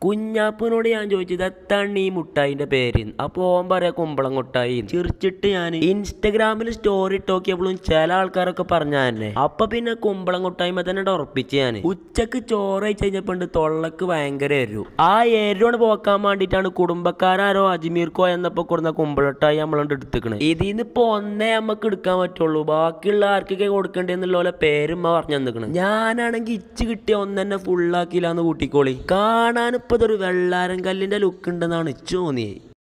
കുഞ്ഞാപ്പനോട് ഞാൻ ചോദിച്ചത് എത്താണ് ഈ മുട്ടായിന്റെ പേര് അപ്പോൾ ഓൻ പറയാ കുമ്പളം മുട്ടായി ചിരിച്ചിട്ട് ഞാൻ ഇൻസ്റ്റഗ്രാമിൽ സ്റ്റോറി ഇട്ട് നോക്കിയപ്പോഴും ചില ആൾക്കാരൊക്കെ പറഞ്ഞല്ലേ അപ്പൊ പിന്നെ കുമ്പളം മുട്ടായ്മ തന്നെ ഉറപ്പിച്ച് ഞാൻ ഉച്ചക്ക് ചോറ് കഴിച്ച് കഴിഞ്ഞപ്പോൾ തൊള്ളക്ക് ഭയങ്കര എരു ആ എരുവാണ് പോക്കാൻ വേണ്ടിയിട്ടാണ് കുടുംബക്കാരോ അജ്മീർക്കോ എന്നപ്പോ കൊടുന്ന കുമ്പളട്ടായി നമ്മളോട് എടുത്തിക്കണേ ഇതിന്ന് ഇപ്പൊ ഒന്നേ നമുക്ക് എടുക്കാൻ പറ്റുള്ളൂ ബാക്കിയുള്ള ആർക്കൊക്കെ കൊടുക്കണ്ടെന്നുള്ള പോലെ പേരും പറഞ്ഞു തന്നിക്കണ് ഞാനാണെങ്കിൽ ഇച്ച് കിട്ടിയ ഒന്നെന്നെ ഫുള്ളാക്കിയില്ലാന്ന് കൂട്ടിക്കോളി കാണാൻ ഇപ്പൊ ഇതൊരു വെള്ളാരം കല്ലിന്റെ ലുക്ക് ഉണ്ടെന്നാണ് ഇച്ച് തോന്നിയത്